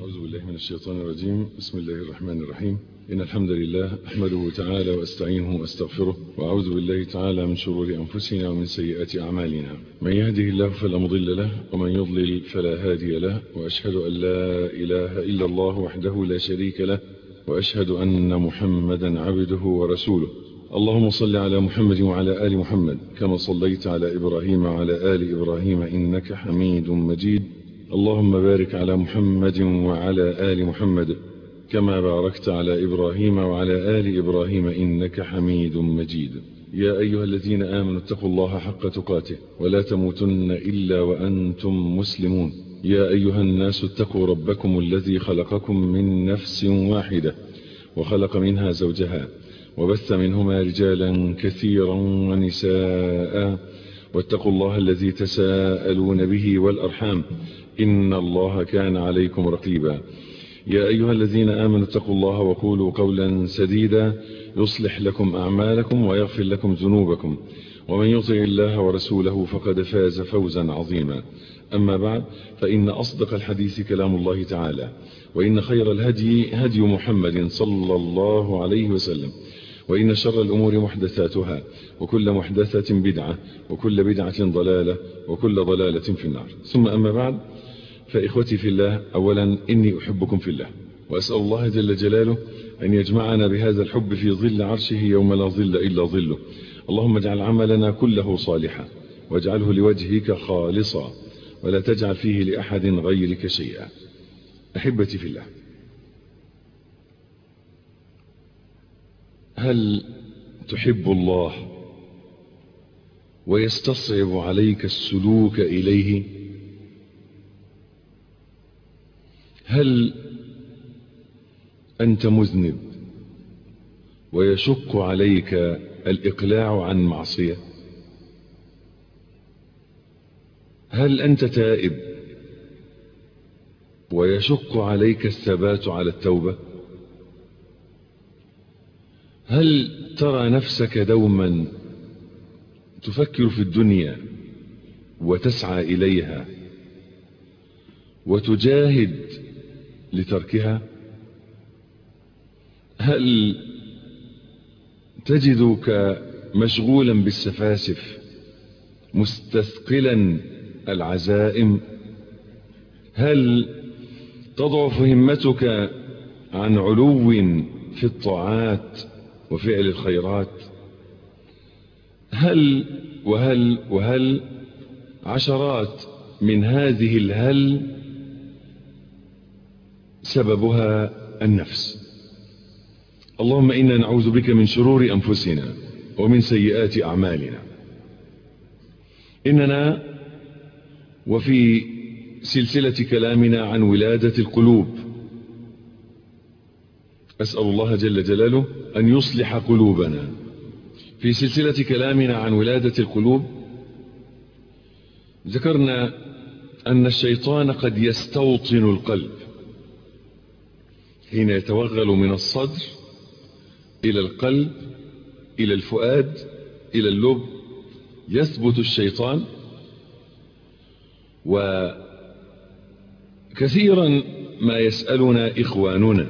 أعوذ بالله من الشيطان الرجيم بسم الله الرحمن الرحيم إن الحمد لله أحمده تعالى وأستعينه وأستغفره وأعوذ بالله تعالى من شرور أنفسنا ومن سيئات أعمالنا من يهده الله فلا مضل له ومن يضلل فلا هادي له وأشهد أن لا إله إلا الله وحده لا شريك له وأشهد أن محمدا عبده ورسوله اللهم صل على محمد وعلى آل محمد كما صليت على إبراهيم وعلى آل إبراهيم إنك حميد مجيد اللهم بارك على محمد وعلى آل محمد كما باركت على إبراهيم وعلى آل إبراهيم إنك حميد مجيد يا أيها الذين آمنوا اتقوا الله حق تقاته ولا تموتن إلا وأنتم مسلمون يا أيها الناس اتقوا ربكم الذي خلقكم من نفس واحدة وخلق منها زوجها وبث منهما رجالا كثيرا ونساء واتقوا الله الذي تساءلون به والأرحام إن الله كان عليكم رقيبا يا أيها الذين آمنوا اتقوا الله وقولوا قولا سديدا يصلح لكم أعمالكم ويغفر لكم ذنوبكم ومن يطع الله ورسوله فقد فاز فوزا عظيما أما بعد فإن أصدق الحديث كلام الله تعالى وإن خير الهدي هدي محمد صلى الله عليه وسلم وإن شر الأمور محدثاتها وكل محدثة بدعة وكل بدعة ضلالة وكل ضلالة في النار ثم أما بعد فإخوتي في الله أولا إني أحبكم في الله وأسأل الله جل جلاله أن يجمعنا بهذا الحب في ظل عرشه يوم لا ظل إلا ظله اللهم اجعل عملنا كله صالحا واجعله لوجهك خالصا ولا تجعل فيه لأحد غيرك شيئا أحبتي في الله هل تحب الله ويستصعب عليك السلوك إليه هل أنت مذنب ويشق عليك الإقلاع عن معصية هل أنت تائب ويشق عليك الثبات على التوبة هل ترى نفسك دوما تفكر في الدنيا وتسعى إليها وتجاهد لتركها هل تجدك مشغولا بالسفاسف مستثقلا العزائم هل تضعف همتك عن علو في الطاعات وفعل الخيرات هل وهل وهل عشرات من هذه الهل سببها النفس اللهم إنا نعوذ بك من شرور أنفسنا ومن سيئات أعمالنا إننا وفي سلسلة كلامنا عن ولادة القلوب أسأل الله جل جلاله أن يصلح قلوبنا في سلسلة كلامنا عن ولادة القلوب ذكرنا أن الشيطان قد يستوطن القلب حين يتوغل من الصدر إلى القلب إلى الفؤاد إلى اللب يثبت الشيطان وكثيرا ما يسألنا إخواننا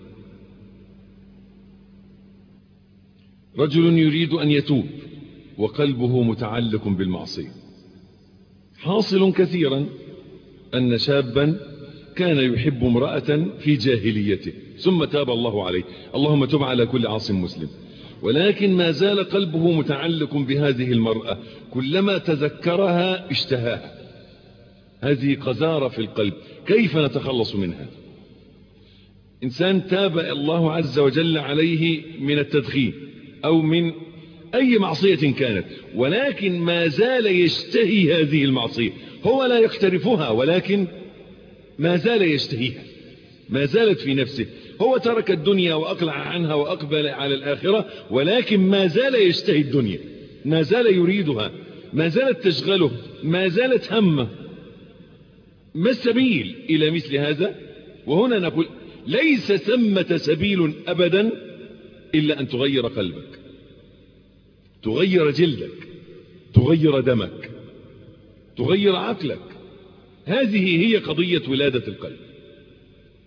رجل يريد أن يتوب وقلبه متعلق بالمعصية حاصل كثيرا أن شابا كان يحب امرأة في جاهليته ثم تاب الله عليه اللهم تب على كل عاص مسلم ولكن ما زال قلبه متعلق بهذه المرأة كلما تذكرها اشتهاها هذه قذارة في القلب كيف نتخلص منها إنسان تاب الله عز وجل عليه من التدخين أو من أي معصية كانت ولكن ما زال يشتهي هذه المعصية هو لا يقترفها ولكن ما زال يشتهيها ما زالت في نفسه هو ترك الدنيا وأقلع عنها وأقبل على الآخرة ولكن ما زال يشتهي الدنيا ما زال يريدها ما زالت تشغله ما زالت همه ما السبيل إلى مثل هذا وهنا نقول ليس ثمة سبيل أبدا إلا أن تغير قلبك تغير جلدك تغير دمك تغير عقلك هذه هي قضية ولادة القلب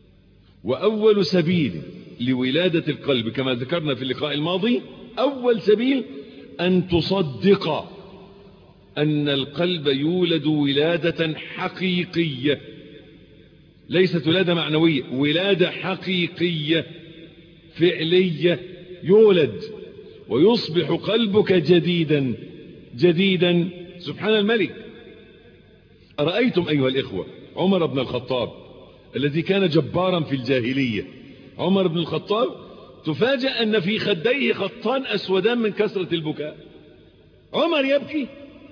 وأول سبيل لولادة القلب كما ذكرنا في اللقاء الماضي أول سبيل أن تصدق أن القلب يولد ولادة حقيقية ليست ولادة معنوية ولادة حقيقية فعلية يولد ويصبح قلبك جديدا جديدا سبحان الملك أرأيتم أيها الإخوة عمر بن الخطاب الذي كان جبارا في الجاهلية عمر بن الخطاب تفاجأ أن في خديه خطان أسودان من كثرة البكاء عمر يبكي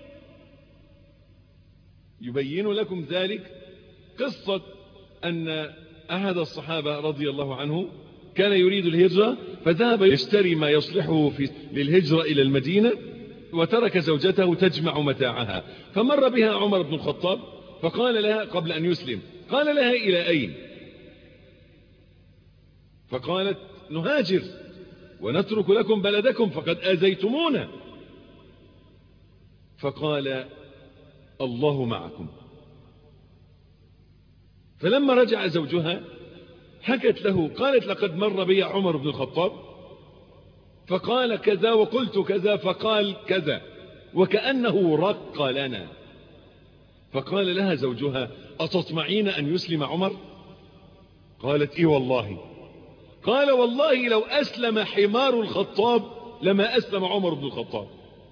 يبين لكم ذلك قصة أن أحد الصحابة رضي الله عنه كان يريد الهجرة فذهب يشتري ما يصلحه في للهجرة إلى المدينة وترك زوجته تجمع متاعها فمر بها عمر بن الخطاب فقال لها قبل أن يسلم قال لها إلى أين فقالت نهاجر ونترك لكم بلدكم فقد آذيتمونا فقال الله معكم فلما رجع زوجها حكت له قالت لقد مر بي عمر بن الخطاب فقال كذا وقلت كذا فقال كذا وكأنه رق لنا فقال لها زوجها أتطمعين أن يسلم عمر قالت إيه والله قال والله لو أسلم حمار الخطاب لما أسلم عمر بن الخطاب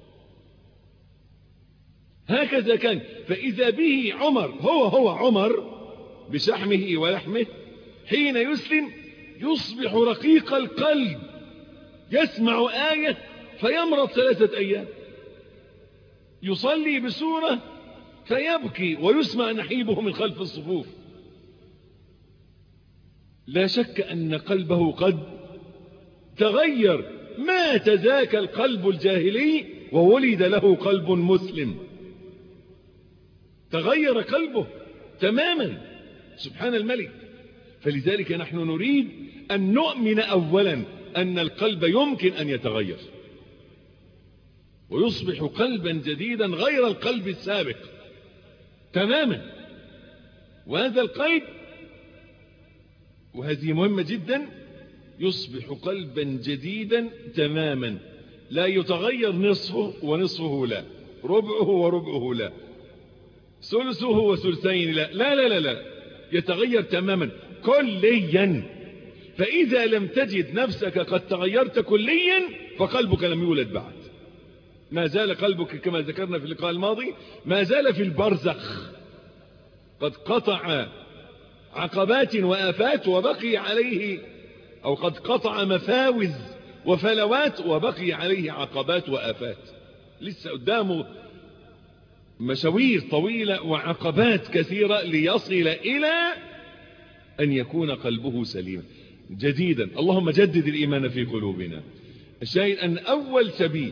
هكذا كان فإذا به عمر هو هو عمر بشحمه ولحمه حين يسلم يصبح رقيق القلب يسمع آية فيمرض ثلاثة أيام يصلي بسورة فيبكي ويسمع نحيبه من خلف الصفوف لا شك أن قلبه قد تغير مات ذاك القلب الجاهلي وولد له قلب مسلم تغير قلبه تماما سبحان الملك فلذلك نحن نريد أن نؤمن أولا أن القلب يمكن أن يتغير ويصبح قلبا جديدا غير القلب السابق تماما وهذا القلب وهذه مهمة جدا يصبح قلبا جديدا تماما لا يتغير نصفه ونصفه لا ربعه وربعه لا ثلثه وثلثين لا لا لا لا, لا. يتغير تماما كليا فإذا لم تجد نفسك قد تغيرت كليا فقلبك لم يولد بعد ما زال قلبك كما ذكرنا في اللقاء الماضي ما زال في البرزخ قد قطع عقبات وآفات وبقي عليه أو قد قطع مفاوز وفلوات وبقي عليه عقبات وآفات لسه قدامه مشاوير طويلة وعقبات كثيرة ليصل إلى أن يكون قلبه سليما جديدا اللهم جدد الإيمان في قلوبنا الشاهد أن أول سبيل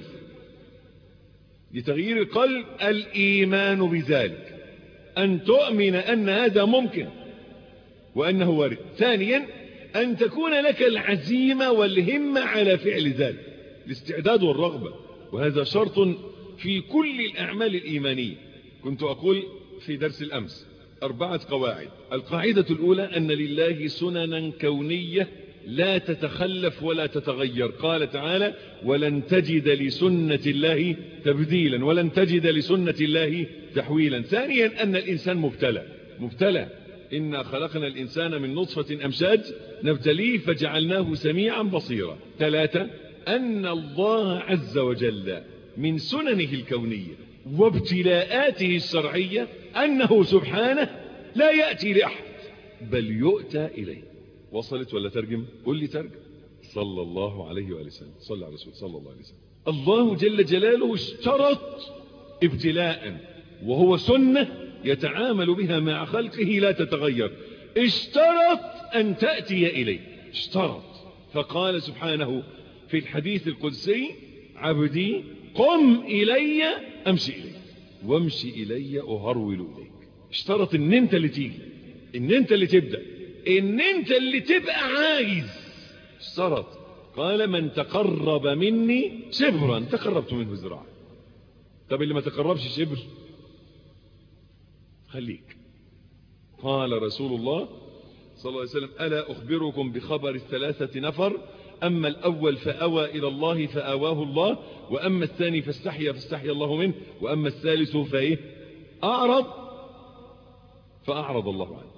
لتغيير القلب الإيمان بذلك أن تؤمن أن هذا ممكن وأنه وارد ثانيا أن تكون لك العزيمة والهمة على فعل ذلك الاستعداد والرغبة وهذا شرط في كل الأعمال الإيمانية كنت أقول في درس الأمس أربعة قواعد القاعدة الأولى أن لله سننا كونية لا تتخلف ولا تتغير قال تعالى ولن تجد لسنة الله تبديلا ولن تجد لسنة الله تحويلا ثانيا أن الإنسان مبتلى مبتلى إنا خلقنا الإنسان من نطفة أمشاج نبتليه فجعلناه سميعا بصيرا ثلاثة أن الله عز وجل من سننه الكونية وابتلاءاته الشرعية أنه سبحانه لا يأتي لأحد بل يؤتى إليه وصلت ولا ترجم قل لي ترجم صلى الله عليه وآله وسلم صلى على رسول صلى الله عليه وسلم الله جل جلاله اشترط ابتلاء وهو سنة يتعامل بها مع خلقه لا تتغير اشترط أن تأتي إليه اشترط فقال سبحانه في الحديث القدسي عبدي قم إلي أمشي إليك وامشي إلي أهرول إليك اشترط ان انت اللي تيجي ان انت اللي تبدأ ان انت اللي تبقى عايز اشترط قال من تقرب مني شبرا تقربت منه ذراعا طب اللي ما تقربش شبر خليك قال رسول الله صلى الله عليه وسلم ألا أخبركم بخبر الثلاثة نفر أما الأول فأوى إلى الله فآواه الله وأما الثاني فاستحيا فاستحيا الله منه وأما الثالث فإيه أعرض فأعرض الله عنه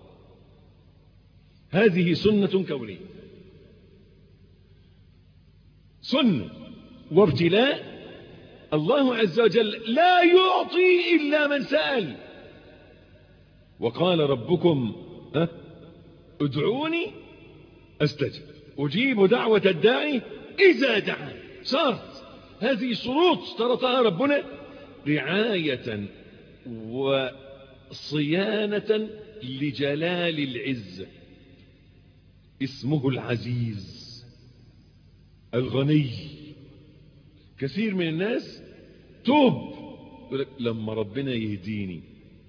هذه سنة كونية سنة وابتلاء الله عز وجل لا يعطي إلا من سأل وقال ربكم ها ادعوني استجب أجيب دعوة الداعي إذا دعا شرط هذه شروط اشترطها ربنا رعاية وصيانة لجلال العزة اسمه العزيز الغني كثير من الناس توب لما ربنا يهديني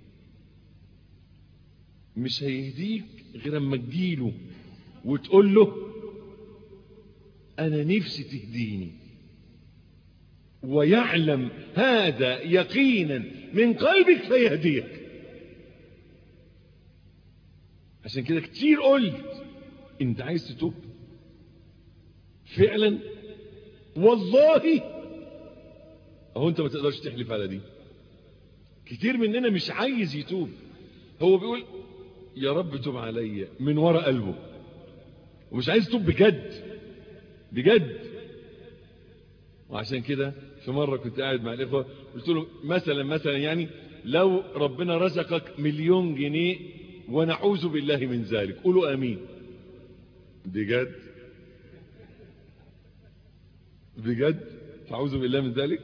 مش هيهديك غير اما تجيله وتقول له انا نفسي تهديني ويعلم هذا يقينا من قلبك فيهديك عشان كده كتير قلت انت عايز تتوب فعلا والله اهو انت ما تقدرش تحلف على دي كتير مننا مش عايز يتوب هو بيقول يا رب توب عليا من ورا قلبه ومش عايز يتوب بجد بجد وعشان كده في مرة كنت قاعد مع الإخوة قلت له مثلا مثلا يعني لو ربنا رزقك مليون جنيه ونعوذ بالله من ذلك قولوا آمين بجد بجد تعوذ بالله من ذلك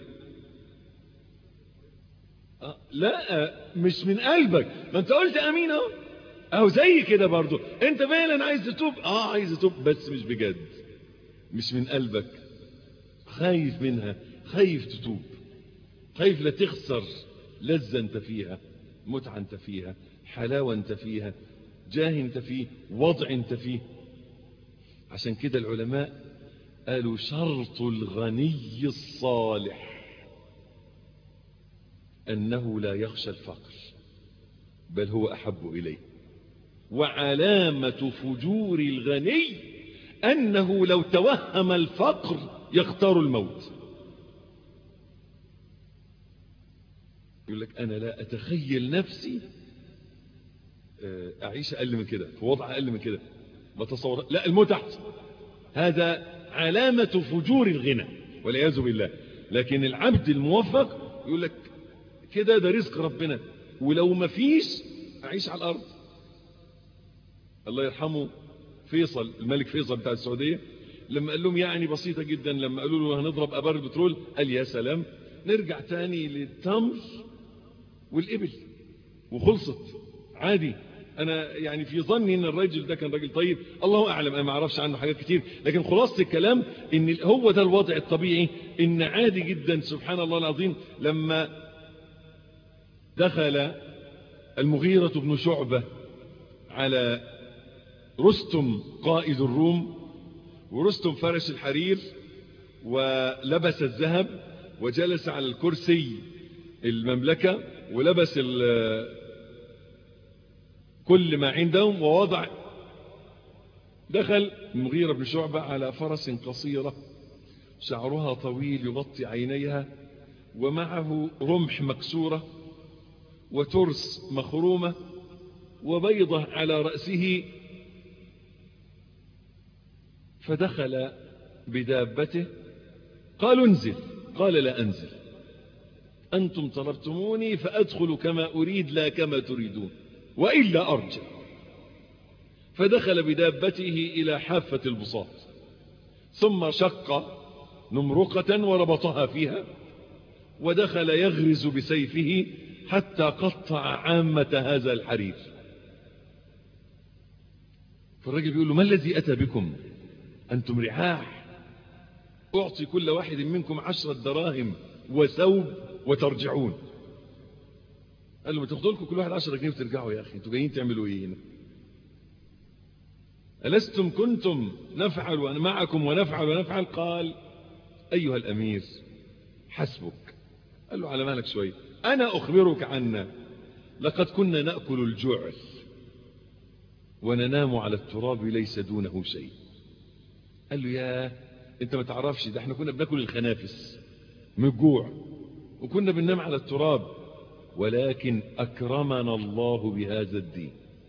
أه لا مش من قلبك ما انت قلت امين اهو اهو زي كده برضو انت فعلا عايز تتوب اه عايز تتوب بس مش بجد مش من قلبك خايف منها خايف تتوب خايف لا تخسر لذة انت فيها متعة انت فيها حلاوة انت فيها جاه انت فيه وضع انت فيه عشان كده العلماء قالوا شرط الغني الصالح أنه لا يخشى الفقر بل هو أحب إليه وعلامة فجور الغني أنه لو توهم الفقر يختار الموت يقول لك أنا لا أتخيل نفسي أعيش أقل من كده في وضع أقل من كده بتصور لا الموت أحسن هذا علامة فجور الغنى والعياذ بالله لكن العبد الموفق يقول لك كده ده رزق ربنا ولو ما فيش أعيش على الأرض الله يرحمه فيصل الملك فيصل بتاع السعودية لما قال لهم يعني بسيطة جدا لما قالوا له هنضرب أبار البترول قال يا سلام نرجع تاني للتمر والإبل وخلصت عادي أنا يعني في ظني أن الرجل ده كان راجل طيب الله أعلم أنا ما أعرفش عنه حاجات كتير لكن خلاصة الكلام أن هو ده الوضع الطبيعي أن عادي جدا سبحان الله العظيم لما دخل المغيرة بن شعبة على رستم قائد الروم ورستم فرش الحرير ولبس الذهب وجلس على الكرسي المملكة ولبس كل ما عندهم ووضع دخل المغيرة بن شعبة على فرس قصيرة شعرها طويل يغطي عينيها ومعه رمح مكسورة وترس مخرومة وبيضة على رأسه فدخل بدابته قالوا انزل قال لا أنزل أنتم طلبتموني فأدخل كما أريد لا كما تريدون وإلا أرجع فدخل بدابته إلى حافة البساط ثم شق نمرقة وربطها فيها ودخل يغرز بسيفه حتى قطع عامة هذا الحرير فالرجل بيقول له ما الذي أتى بكم أنتم رعاح أعطي كل واحد منكم عشرة دراهم وثوب وترجعون قال له ما تاخدوا لكم كل واحد عشرة جنيه وترجعوا يا أخي انتوا جايين تعملوا إيه هنا ألستم كنتم نفعل وأنا معكم ونفعل ونفعل قال أيها الأمير حسبك قال له على مالك شوي أنا أخبرك عنا لقد كنا نأكل الجعل وننام على التراب ليس دونه شيء قال له يا انت ما تعرفش ده احنا كنا بناكل الخنافس من الجوع وكنا بننام على التراب ولكن أكرمنا الله بهذا الدين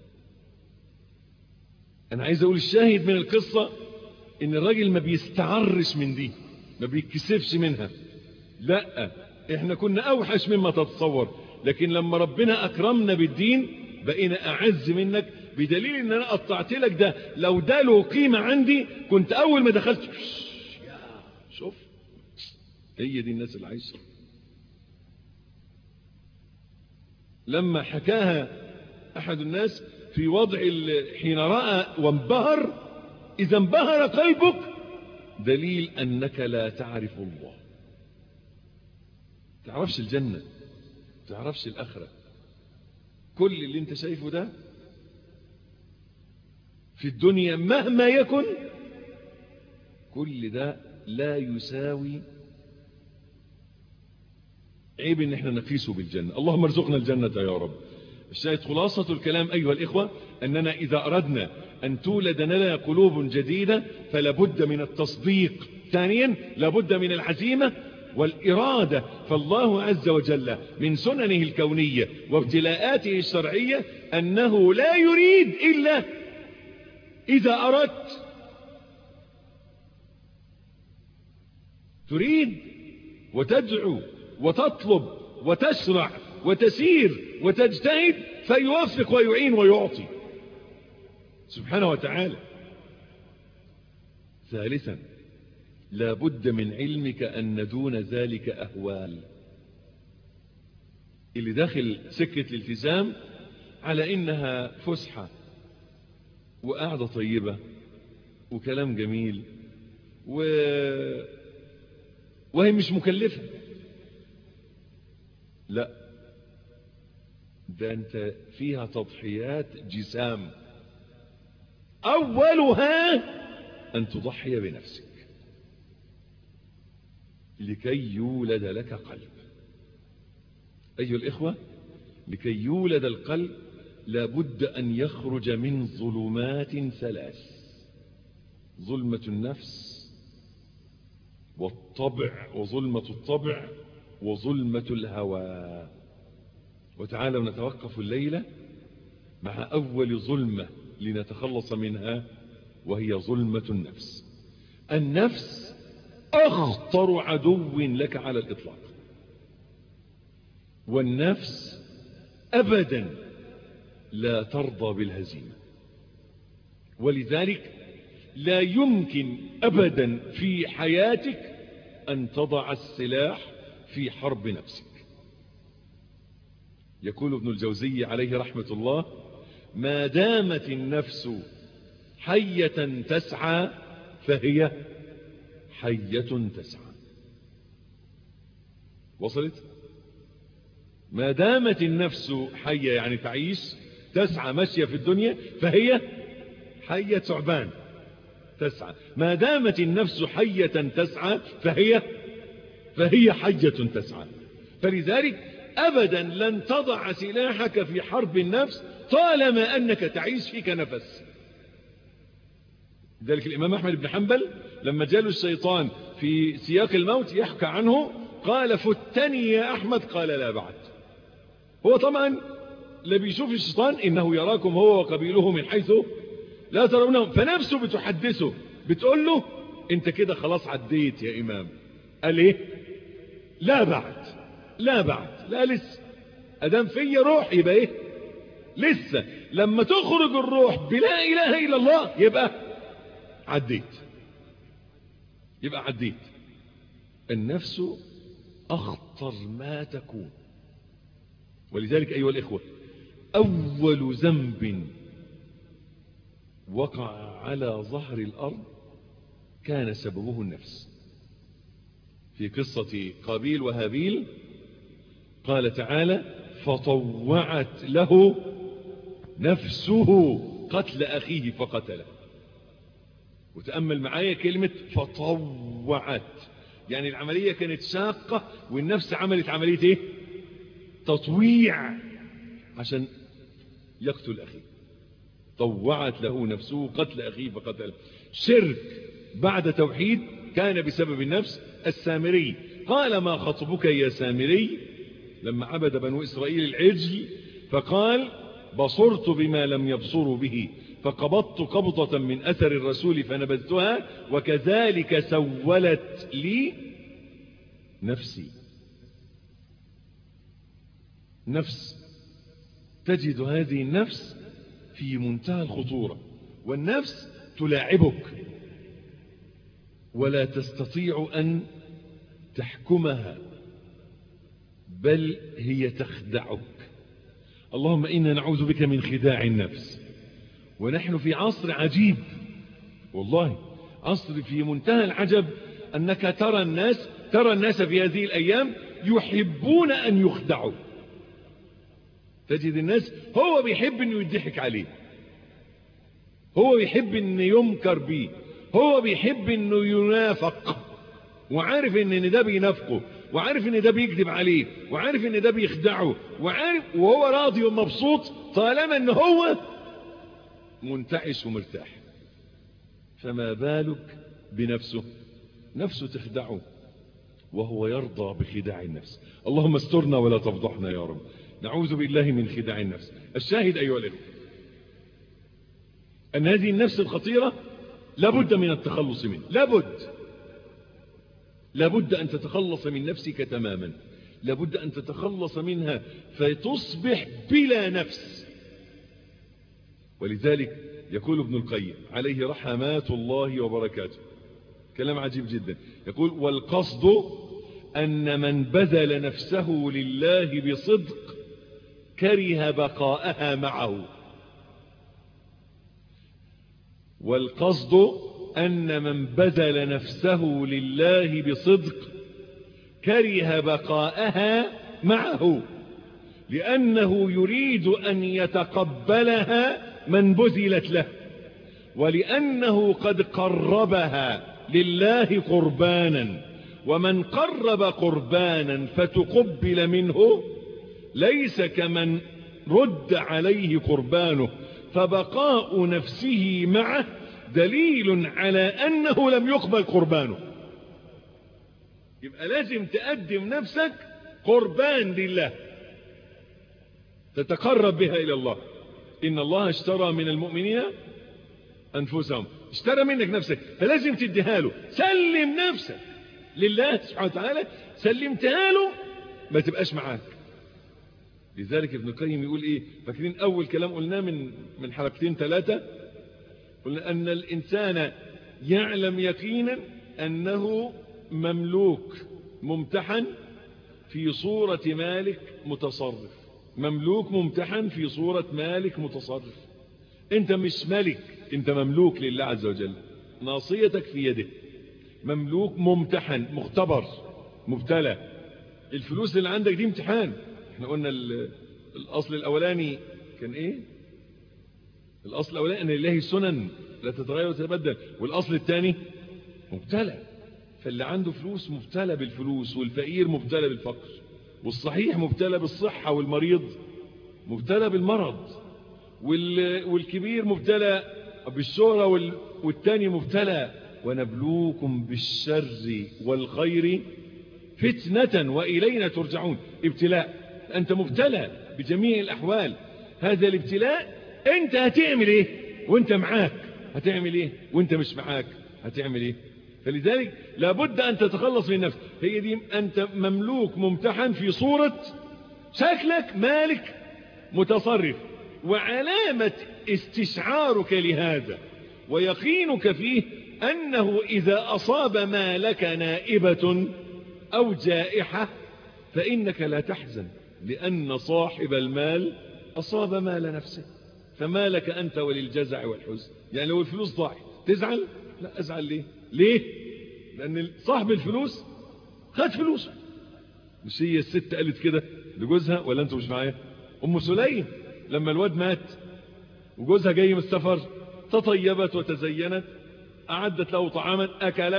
أنا عايز أقول الشاهد من القصة إن الراجل ما بيستعرش من دي ما بيتكسفش منها لا إحنا كنا أوحش مما تتصور لكن لما ربنا أكرمنا بالدين بقينا أعز منك بدليل إن أنا قطعت لك ده لو ده له قيمة عندي كنت أول ما دخلت شوف هي دي الناس اللي عايشه لما حكاها أحد الناس في وضع حين رأى وانبهر إذا انبهر قلبك دليل أنك لا تعرف الله تعرفش الجنة تعرفش الآخرة كل اللي انت شايفه ده في الدنيا مهما يكن كل ده لا يساوي عيب ان احنا نقيسه بالجنة اللهم ارزقنا الجنة يا رب الشاهد خلاصة الكلام أيها الإخوة أننا إذا أردنا أن تولد لنا قلوب جديدة فلابد من التصديق ثانيا لابد من العزيمة والإرادة فالله عز وجل من سننه الكونية وابتلاءاته الشرعية أنه لا يريد إلا إذا أردت تريد وتدعو وتطلب وتشرع وتسير وتجتهد فيوفق ويعين ويعطي سبحانه وتعالى ثالثا لا بد من علمك أن دون ذلك أهوال اللي داخل سكة الالتزام على إنها فسحة وقعدة طيبة وكلام جميل و... وهي مش مكلفة لا ده انت فيها تضحيات جسام اولها ان تضحي بنفسك لكي يولد لك قلب ايها الاخوة لكي يولد القلب لابد ان يخرج من ظلمات ثلاث ظلمة النفس والطبع وظلمة الطبع وظلمة الهوى وتعالوا نتوقف الليلة مع أول ظلمة لنتخلص منها وهي ظلمة النفس النفس أخطر عدو لك على الإطلاق والنفس أبدا لا ترضى بالهزيمة ولذلك لا يمكن أبدا في حياتك أن تضع السلاح في حرب نفسك يقول ابن الجوزي عليه رحمة الله ما دامت النفس حية تسعى فهي حية تسعى وصلت ما دامت النفس حية يعني تعيش تسعى ماشية في الدنيا فهي حية ثعبان تسعى ما دامت النفس حية تسعى فهي فهي حية تسعى فلذلك أبدا لن تضع سلاحك في حرب النفس طالما أنك تعيش فيك نفس ذلك الإمام أحمد بن حنبل لما جاله الشيطان في سياق الموت يحكى عنه قال فتني يا أحمد قال لا بعد هو طبعا لا بيشوف الشيطان إنه يراكم هو وقبيله من حيث لا ترونهم فنفسه بتحدثه بتقول له انت كده خلاص عديت يا إمام قال ايه لا بعد لا بعد لا لسه ادام في روح يبقى ايه لسه لما تخرج الروح بلا اله الا الله يبقى عديت يبقى عديت النفس اخطر ما تكون ولذلك ايها الاخوه اول ذنب وقع على ظهر الارض كان سببه النفس في قصة قابيل وهابيل قال تعالى فطوعت له نفسه قتل أخيه فقتله وتأمل معايا كلمة فطوعت يعني العملية كانت شاقة والنفس عملت عملية ايه تطويع عشان يقتل أخيه طوعت له نفسه قتل أخيه فقتله شرك بعد توحيد كان بسبب النفس السامري قال ما خطبك يا سامري لما عبد بنو إسرائيل العجل فقال بصرت بما لم يبصروا به فقبضت قبضة من أثر الرسول فنبذتها وكذلك سولت لي نفسي نفس تجد هذه النفس في منتهى الخطورة والنفس تلاعبك ولا تستطيع أن تحكمها بل هي تخدعك اللهم إنا نعوذ بك من خداع النفس ونحن في عصر عجيب والله عصر في منتهى العجب أنك ترى الناس ترى الناس في هذه الأيام يحبون أن يخدعوا تجد الناس هو بيحب أنه يضحك عليه هو بيحب أنه يمكر به هو بيحب أنه ينافق وعارف أن ده بينافقه وعارف ان ده بيكذب عليه وعارف ان ده بيخدعه وعارف وهو راضي ومبسوط طالما ان هو منتعش ومرتاح فما بالك بنفسه نفسه تخدعه وهو يرضى بخداع النفس اللهم استرنا ولا تفضحنا يا رب نعوذ بالله من خداع النفس الشاهد أيها الأخوة أن هذه النفس الخطيرة لابد من التخلص منه لابد لابد أن تتخلص من نفسك تماما لابد أن تتخلص منها فتصبح بلا نفس ولذلك يقول ابن القيم عليه رحمات الله وبركاته كلام عجيب جدا يقول والقصد أن من بذل نفسه لله بصدق كره بقاءها معه والقصد أن من بذل نفسه لله بصدق كره بقاءها معه لأنه يريد أن يتقبلها من بذلت له ولأنه قد قربها لله قربانا ومن قرب قربانا فتقبل منه ليس كمن رد عليه قربانه فبقاء نفسه معه دليل على أنه لم يقبل قربانه يبقى لازم تقدم نفسك قربان لله تتقرب بها إلى الله إن الله اشترى من المؤمنين أنفسهم اشترى منك نفسك فلازم تديها له سلم نفسك لله سبحانه وتعالى سلمتها له ما تبقاش معاك لذلك ابن القيم يقول ايه فاكرين اول كلام قلناه من من حلقتين ثلاثه قلنا ان الانسان يعلم يقينا انه مملوك ممتحن في صورة مالك متصرف مملوك ممتحن في صورة مالك متصرف انت مش ملك انت مملوك لله عز وجل ناصيتك في يده مملوك ممتحن مختبر مبتلى الفلوس اللي عندك دي امتحان احنا قلنا الاصل الاولاني كان ايه الاصل الاولاني ان لله سنن لا تتغير وتتبدل والاصل الثاني مبتلى فاللي عنده فلوس مبتلى بالفلوس والفقير مبتلى بالفقر والصحيح مبتلى بالصحة والمريض مبتلى بالمرض والكبير مبتلى بالشهرة والتاني مبتلى ونبلوكم بالشر والخير فتنة وإلينا ترجعون ابتلاء أنت مبتلى بجميع الأحوال هذا الابتلاء أنت هتعمل إيه وانت معاك هتعمل إيه وانت مش معاك هتعمل إيه فلذلك لابد أن تتخلص من نفسك هي دي أنت مملوك ممتحن في صورة شكلك مالك متصرف وعلامة استشعارك لهذا ويقينك فيه أنه إذا أصاب مالك نائبة أو جائحة فإنك لا تحزن لأن صاحب المال أصاب مال نفسه فما لك أنت وللجزع والحزن يعني لو الفلوس ضاعت تزعل لا أزعل ليه ليه لأن صاحب الفلوس خد فلوسه مش هي الست قالت كده لجوزها ولا أنتوا مش معايا أم سليم لما الواد مات وجوزها جاي من السفر تطيبت وتزينت أعدت له طعاما أكل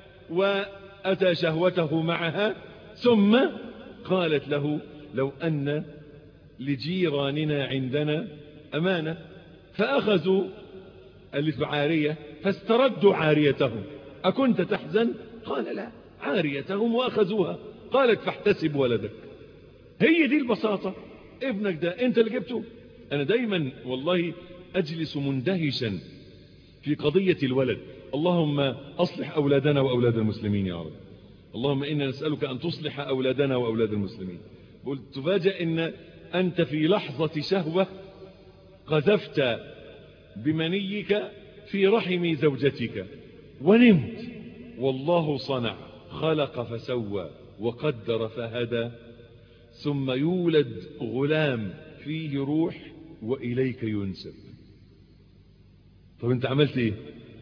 وأتى شهوته معها ثم قالت له لو أن لجيراننا عندنا أمانة فأخذوا ألف عارية فاستردوا عاريتهم أكنت تحزن قال لا عاريتهم وأخذوها قالت فاحتسب ولدك هي دي البساطة ابنك ده انت اللي جبته انا دايما والله اجلس مندهشا في قضية الولد اللهم اصلح اولادنا واولاد المسلمين يا رب اللهم انا نسألك ان تصلح اولادنا واولاد المسلمين قلت تفاجأ ان انت في لحظة شهوة قذفت بمنيك في رحم زوجتك ونمت والله صنع خلق فسوى وقدر فهدى ثم يولد غلام فيه روح وإليك ينسب طب انت عملت ايه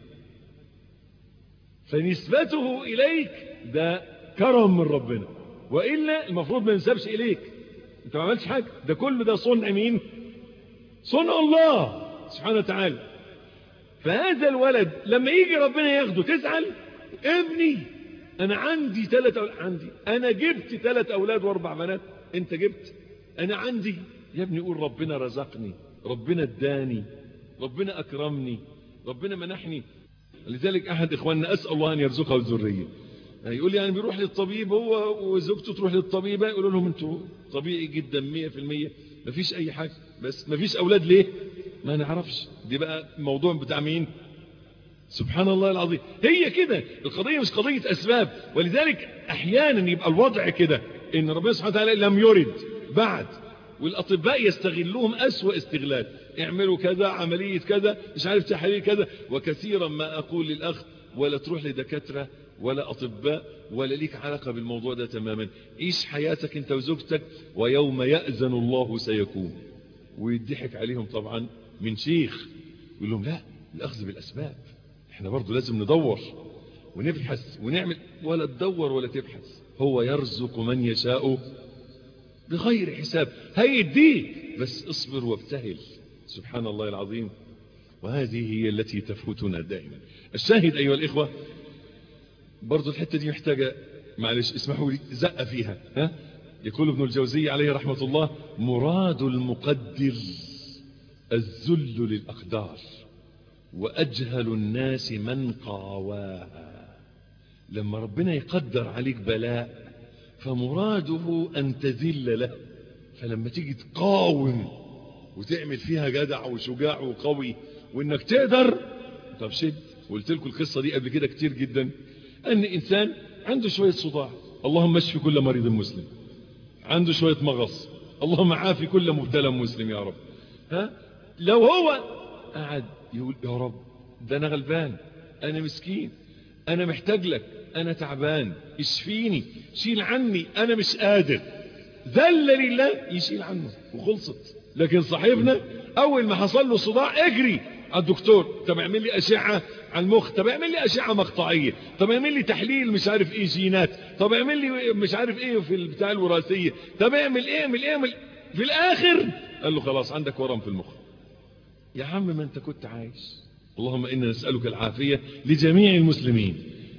فنسبته إليك ده كرم من ربنا وإلا المفروض ما ينسبش إليك انت ما عملتش حاجة ده كل ده صنع مين صنع الله سبحانه وتعالى فهذا الولد لما يجي ربنا ياخده تزعل ابني انا عندي ثلاث أولاد عندي انا جبت ثلاث اولاد واربع بنات انت جبت انا عندي يا ابني قول ربنا رزقني ربنا اداني ربنا اكرمني ربنا منحني لذلك احد اخواننا اسال الله ان يرزقه الذريه يقول لي يعني بيروح للطبيب هو وزوجته تروح للطبيبه يقولوا لهم انتوا طبيعي جدا 100% مفيش اي حاجه بس مفيش اولاد ليه ما نعرفش دي بقى موضوع بتاع مين سبحان الله العظيم هي كده القضية مش قضية أسباب ولذلك أحيانا يبقى الوضع كده إن ربنا سبحانه وتعالى لم يرد بعد والأطباء يستغلوهم أسوأ استغلال اعملوا كذا عملية كذا مش عارف تحليل كذا وكثيرا ما أقول للأخ ولا تروح لدكاترة ولا أطباء ولا ليك علاقة بالموضوع ده تماما عيش حياتك انت وزوجتك ويوم يأذن الله سيكون ويضحك عليهم طبعا من شيخ يقول لهم لا الأخذ بالأسباب احنا برضو لازم ندور ونبحث ونعمل ولا تدور ولا تبحث هو يرزق من يشاء بغير حساب هيديك بس اصبر وابتهل سبحان الله العظيم وهذه هي التي تفوتنا دائما الشاهد أيها الإخوة برضو الحتة دي محتاجة معلش اسمحوا لي زق فيها ها؟ يقول ابن الجوزي عليه رحمة الله مراد المقدر الذل للأقدار وأجهل الناس من قاواها لما ربنا يقدر عليك بلاء فمراده أن تذل له فلما تيجي تقاوم وتعمل فيها جدع وشجاع وقوي وانك تقدر طب شد قلت لكم القصة دي قبل كده كتير جدا ان انسان عنده شوية صداع اللهم اشفي كل مريض مسلم عنده شوية مغص اللهم عافي كل مبتلى مسلم يا رب ها لو هو قعد يقول يا رب ده انا غلبان انا مسكين انا محتاج لك انا تعبان اشفيني شيل عني انا مش قادر ذل لله يشيل عنه وخلصت لكن صاحبنا اول ما حصل له صداع اجري على الدكتور طب اعمل لي اشعه على المخ طب اعمل لي اشعه مقطعيه طب اعمل لي تحليل مش عارف ايه جينات طب اعمل لي مش عارف ايه في البتاع الوراثيه طب اعمل ايه اعمل ايه اعمل في الاخر قال له خلاص عندك ورم في المخ يا عم ما انت كنت عايش اللهم انا نسالك العافيه لجميع المسلمين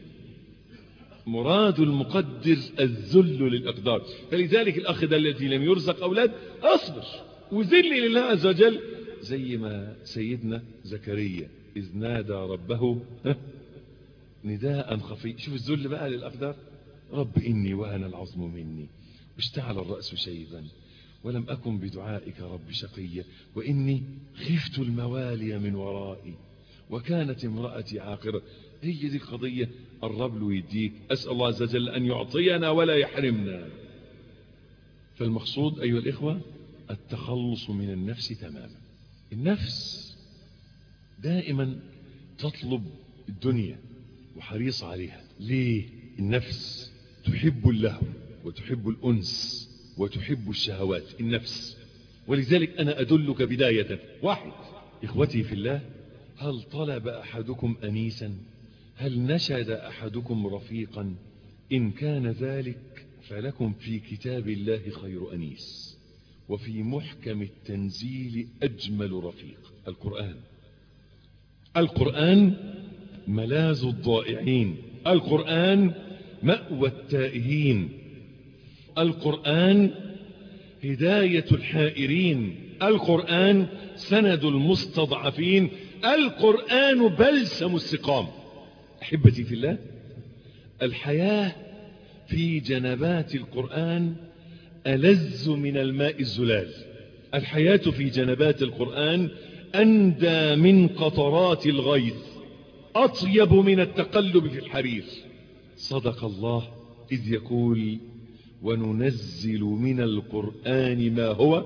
مراد المقدر الذل للاقدار فلذلك الاخ ده الذي لم يرزق اولاد اصبر وذل لله عز وجل زي ما سيدنا زكريا إذ نادى ربه نداء خفي شوف الذل بقى للأقدار رب إني وهن العظم مني واشتعل الرأس شيبا ولم أكن بدعائك رب شقيا وإني خفت الموالي من ورائي وكانت امرأتي عاقرة هي دي القضية الرب له يديك أسأل الله عز وجل أن يعطينا ولا يحرمنا فالمقصود أيها الإخوة التخلص من النفس تماما النفس دائما تطلب الدنيا وحريص عليها ليه النفس تحب اللهو وتحب الأنس وتحب الشهوات النفس ولذلك أنا أدلك بداية واحد إخوتي في الله هل طلب أحدكم أنيسا هل نشد أحدكم رفيقا إن كان ذلك فلكم في كتاب الله خير أنيس وفي محكم التنزيل أجمل رفيق القرآن القرآن ملاذ الضائعين القرآن مأوى التائهين القرآن هداية الحائرين القرآن سند المستضعفين القرآن بلسم السقام أحبتي في الله الحياة في جنبات القرآن ألز من الماء الزلال الحياة في جنبات القرآن أندى من قطرات الغيث أطيب من التقلب في الحرير صدق الله إذ يقول وننزل من القرآن ما هو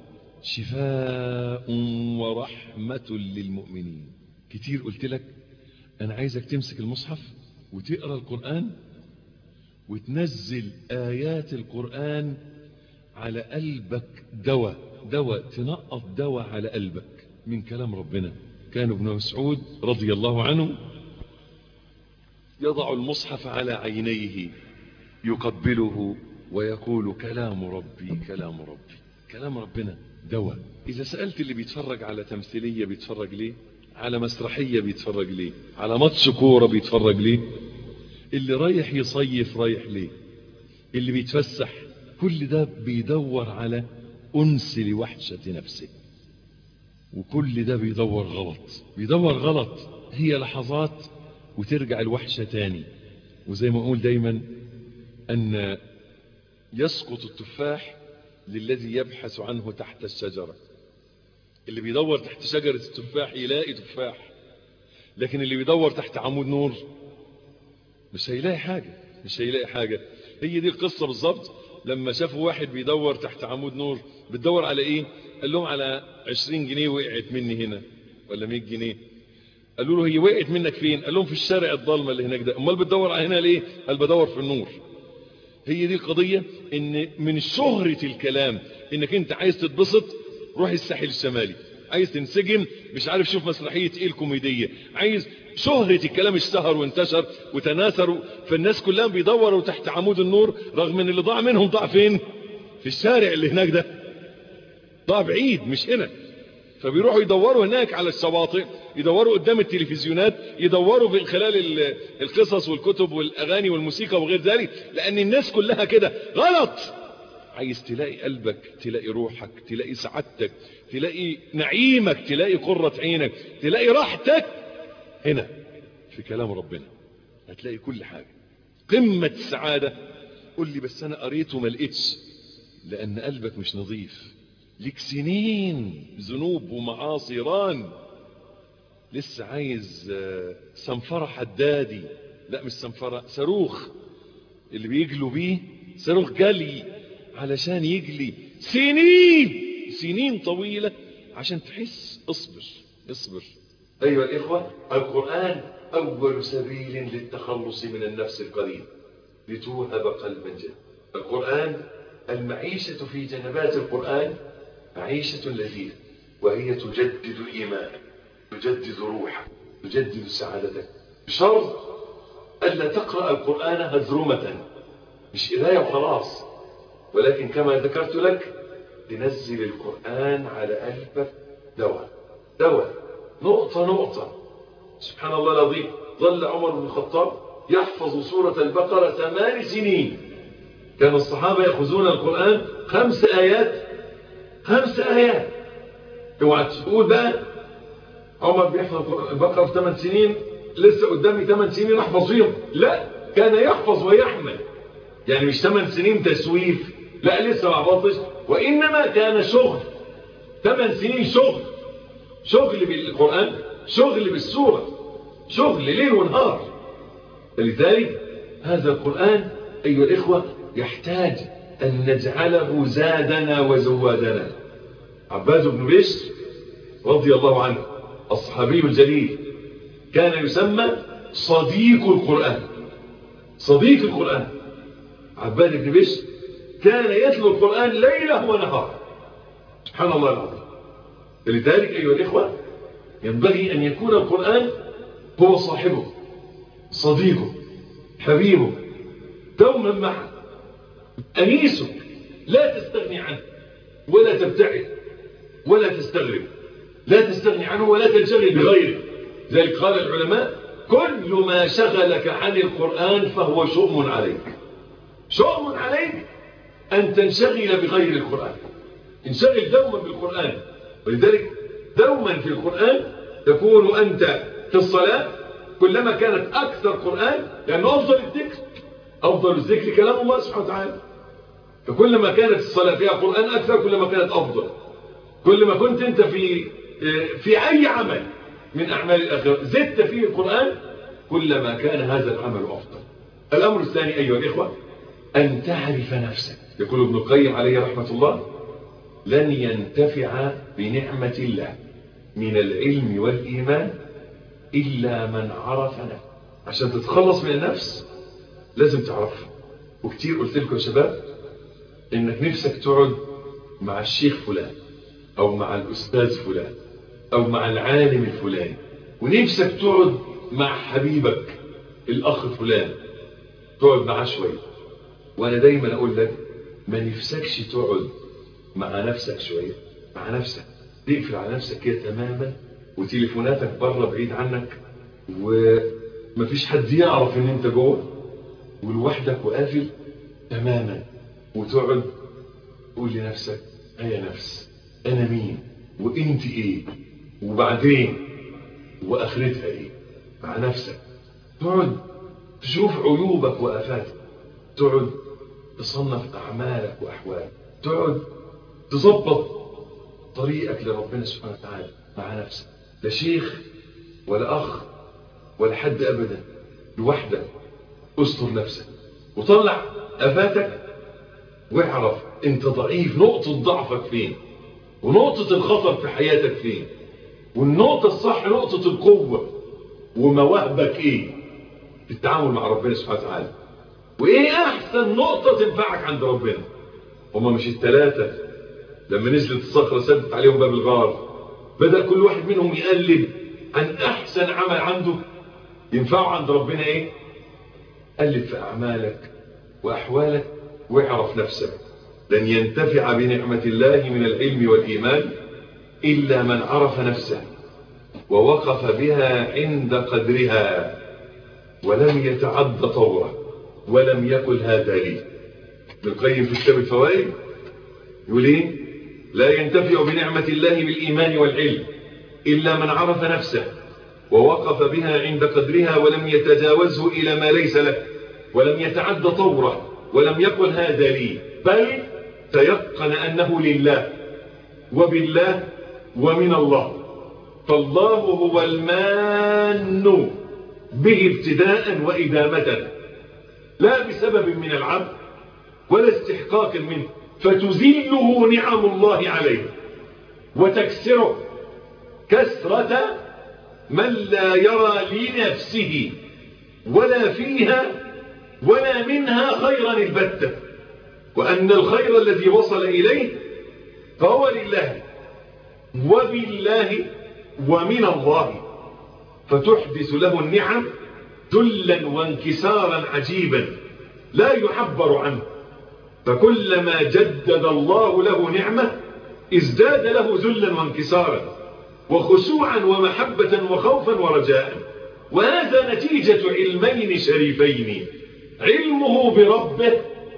شفاء ورحمة للمؤمنين كتير قلت لك أنا عايزك تمسك المصحف وتقرأ القرآن وتنزل آيات القرآن على قلبك دواء دواء تنقط دواء على قلبك من كلام ربنا كان ابن مسعود رضي الله عنه يضع المصحف على عينيه يقبله ويقول كلام ربي كلام ربي كلام ربنا دواء إذا سألت اللي بيتفرج على تمثيلية بيتفرج ليه على مسرحية بيتفرج ليه على ماتش كورة بيتفرج ليه اللي رايح يصيف رايح ليه اللي بيتفسح كل ده بيدور على أنس لوحشة نفسه وكل ده بيدور غلط بيدور غلط هي لحظات وترجع الوحشة تاني وزي ما أقول دايما أن يسقط التفاح للذي يبحث عنه تحت الشجرة اللي بيدور تحت شجرة التفاح يلاقي تفاح لكن اللي بيدور تحت عمود نور مش هيلاقي حاجة مش هيلاقي حاجة هي دي القصة بالظبط لما شافوا واحد بيدور تحت عمود نور بتدور على ايه قال لهم على 20 جنيه وقعت مني هنا ولا 100 جنيه قالوا له هي وقعت منك فين قال لهم في الشارع الضلمه اللي هناك ده امال بتدور على هنا ليه قال بدور في النور هي دي القضية ان من شهرة الكلام انك انت عايز تتبسط روح الساحل الشمالي عايز تنسجم مش عارف شوف مسرحية ايه الكوميدية عايز شهرة الكلام اشتهر وانتشر وتناثر فالناس كلها بيدوروا تحت عمود النور رغم ان اللي ضاع منهم ضاع فين في الشارع اللي هناك ده ضاع بعيد مش هنا فبيروحوا يدوروا هناك على الشواطئ يدوروا قدام التلفزيونات يدوروا من خلال القصص والكتب والأغاني والموسيقى وغير ذلك لأن الناس كلها كده غلط عايز تلاقي قلبك تلاقي روحك تلاقي سعادتك تلاقي نعيمك تلاقي قرة عينك تلاقي راحتك هنا في كلام ربنا هتلاقي كل حاجة قمة السعادة قل لي بس أنا قريت وما لقيتش لأن قلبك مش نظيف لك سنين ذنوب ومعاصي ران لسه عايز سنفرة حدادي لا مش سنفرة صاروخ اللي بيجلوا بيه صاروخ جلي علشان يجلي سنين سنين طويلة عشان تحس اصبر اصبر أيها الإخوة القرآن أول سبيل للتخلص من النفس القليل لتوهب قلبا جد القرآن المعيشة في جنبات القرآن معيشة لذيذة وهي تجدد إيمانك تجدد روحك تجدد سعادتك بشرط ألا تقرأ القرآن هزرمة مش قراية وخلاص ولكن كما ذكرت لك تنزل القرآن على قلبك دواء دواء نقطة نقطة سبحان الله العظيم ظل عمر بن الخطاب يحفظ سورة البقرة ثمان سنين كان الصحابة يأخذون القرآن خمس آيات خمس آيات اوعى تقول بقى عمر بيحفظ البقرة في ثمان سنين لسه قدامي ثمان سنين احفظ فيهم لا كان يحفظ ويحمل يعني مش ثمان سنين تسويف لا لسه ما حفظتش وإنما كان شغل ثمان سنين شغل شغل بالقرآن شغل بالسورة شغل ليل ونهار لذلك هذا القرآن أيها الإخوة يحتاج أن نجعله زادنا وزوادنا عباد بن بشر رضي الله عنه الصحابي الجليل كان يسمى صديق القرآن صديق القرآن عباد بن بشر كان يتلو القرآن ليله ونهار سبحان الله العظيم لذلك أيها الإخوة ينبغي أن يكون القرآن هو صاحبه صديقه حبيبه دوما معه أنيسك لا تستغني عنه ولا تبتعد ولا تستغرب لا تستغني عنه ولا تنشغل بغيره ذلك قال العلماء كل ما شغلك عن القرآن فهو شؤم عليك شؤم عليك أن تنشغل بغير القرآن انشغل دوما بالقرآن ولذلك دوما في القرآن تكون أنت في الصلاة كلما كانت أكثر قرآن لأنه أفضل الذكر أفضل الذكر كلام الله سبحانه وتعالى فكلما كانت الصلاة فيها قرآن أكثر كلما كانت أفضل كلما كنت أنت في في أي عمل من أعمال الآخرة زدت فيه القرآن كلما كان هذا العمل أفضل الأمر الثاني أيها الإخوة أن تعرف نفسك يقول ابن القيم عليه رحمة الله لن ينتفع بنعمة الله من العلم والإيمان إلا من عرف نفسه عشان تتخلص من النفس لازم تعرفها وكتير قلت لكم يا شباب انك نفسك تقعد مع الشيخ فلان او مع الاستاذ فلان او مع العالم الفلاني ونفسك تقعد مع حبيبك الاخ فلان تقعد معاه شويه وانا دايما اقول لك ما نفسكش تقعد مع نفسك شويه مع نفسك تقفل على نفسك كده تماما وتليفوناتك بره بعيد عنك ومفيش حد يعرف ان انت جوه ولوحدك وقافل تماما وتقعد تقول لنفسك ايا نفس انا مين وانت ايه وبعدين واخرتها ايه مع نفسك تقعد تشوف عيوبك وافاتك تقعد تصنف اعمالك واحوالك تقعد تظبط طريقك لربنا سبحانه وتعالى مع نفسك لا شيخ ولا اخ ولا حد ابدا لوحدك استر نفسك وطلع افاتك واعرف انت ضعيف نقطة ضعفك فين ونقطة الخطر في حياتك فين والنقطة الصح نقطة القوة ومواهبك ايه في التعامل مع ربنا سبحانه وتعالى وايه احسن نقطة تنفعك عند ربنا هما مش التلاتة لما نزلت الصخرة سدت عليهم باب الغار بدأ كل واحد منهم يقلب عن احسن عمل عنده ينفعه عند ربنا ايه قلب في اعمالك واحوالك واعرف نفسك لن ينتفع بنعمة الله من العلم والإيمان إلا من عرف نفسه ووقف بها عند قدرها ولم يتعد طوره ولم يقل هذا لي ابن القيم في كتاب الفوائد يقول ايه لا ينتفع بنعمة الله بالإيمان والعلم إلا من عرف نفسه ووقف بها عند قدرها ولم يتجاوزه إلى ما ليس له ولم يتعد طوره ولم يقل هذا لي بل تيقن أنه لله وبالله ومن الله فالله هو المان به ابتداء وإدامة لا بسبب من العبد ولا استحقاق منه فتزله نعم الله عليه وتكسره كسرة من لا يرى لنفسه ولا فيها ولا منها خيرا البتة وأن الخير الذي وصل إليه فهو لله وبالله ومن الله فتحدث له النعم ذلا وانكسارا عجيبا لا يعبر عنه فكلما جدد الله له نعمة ازداد له ذلا وانكسارا وخشوعا ومحبة وخوفا ورجاء وهذا نتيجة علمين شريفين علمه بربه